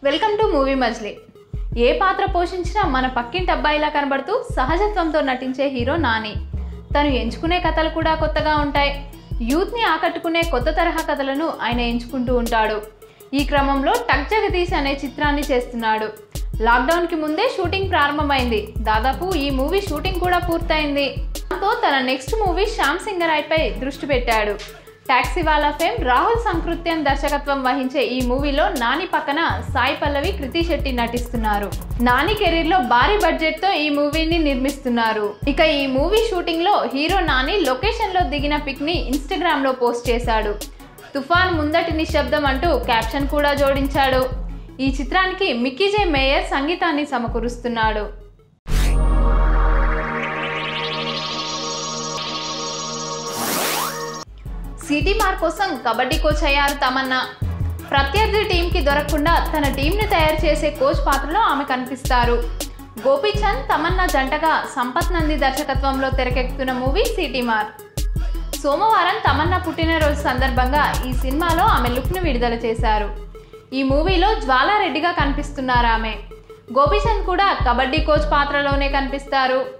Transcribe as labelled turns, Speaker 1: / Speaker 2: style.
Speaker 1: welcome to movie Majili ఏ పాత్ర పోషించినా మన పక్కింటి అబ్బాయిలా కనబడుతూ సహజత్వంతో నటించే హీరో నాని తను ఎంచుకునే కథలు కూడా కొత్తగా ఉంటాయి యూత్ని ఆకట్టుకునే కొత్త తరహా కథలను ఆయన ఎంచుకుంటూ ఉంటాడు ఈ క్రమంలో టక్ జగదీష్ అనే చిత్రాన్ని చేస్తున్నాడు లాక్డౌన్కి ముందే షూటింగ్ ప్రారంభమైంది దాదాపు ఈ మూవీ షూటింగ్ కూడా పూర్తయింది దాంతో తన నెక్స్ట్ మూవీ శ్యామ్ సింగరాయ్పై దృష్టి పెట్టాడు టాక్సీ వాలా ఫేమ్ రాహుల్ సంకృత్యన్ దర్శకత్వం వహించే ఈ మూవీలో నాని పక్కన సాయి పల్లవి కృతి శెట్టి నటిస్తున్నారు నాని కెరీర్ లో భారీ బడ్జెట్ తో ఈ మూవీని నిర్మిస్తున్నారు ఇక ఈ మూవీ షూటింగ్ లో హీరో నాని లొకేషన్ లో దిగిన పిక్ ని ఇన్స్టాగ్రామ్ లో పోస్ట్ చేశాడు తుఫాన్ ముందటి నిశ్శబ్దం అంటూ క్యాప్షన్ కూడా జోడించాడు ఈ చిత్రానికి మిక్కీ జే మేయర్ సంగీతాన్ని సమకూరుస్తున్నాడు సిటీ మార్ కోసం కబడ్డీ కోచ్ అయ్యారు తమన్నా ప్రత్యర్థి టీంకి దొరకకుండా తన టీంని తయారు చేసే కోచ్ పాత్రలో ఆమె కనిపిస్తారు గోపీచంద్ తమన్నా జంటగా సంపత్ నంది దర్శకత్వంలో తెరకెక్కుతున్న మూవీ సిటీ మార్ సోమవారం తమన్నా పుట్టినరోజు సందర్భంగా ఈ సినిమాలో ఆమె లుక్ను విడుదల చేశారు ఈ మూవీలో జ్వాలారెడ్డిగా కనిపిస్తున్నారు ఆమె గోపీచంద్ కూడా కబడ్డీ కోచ్ పాత్రలోనే కనిపిస్తారు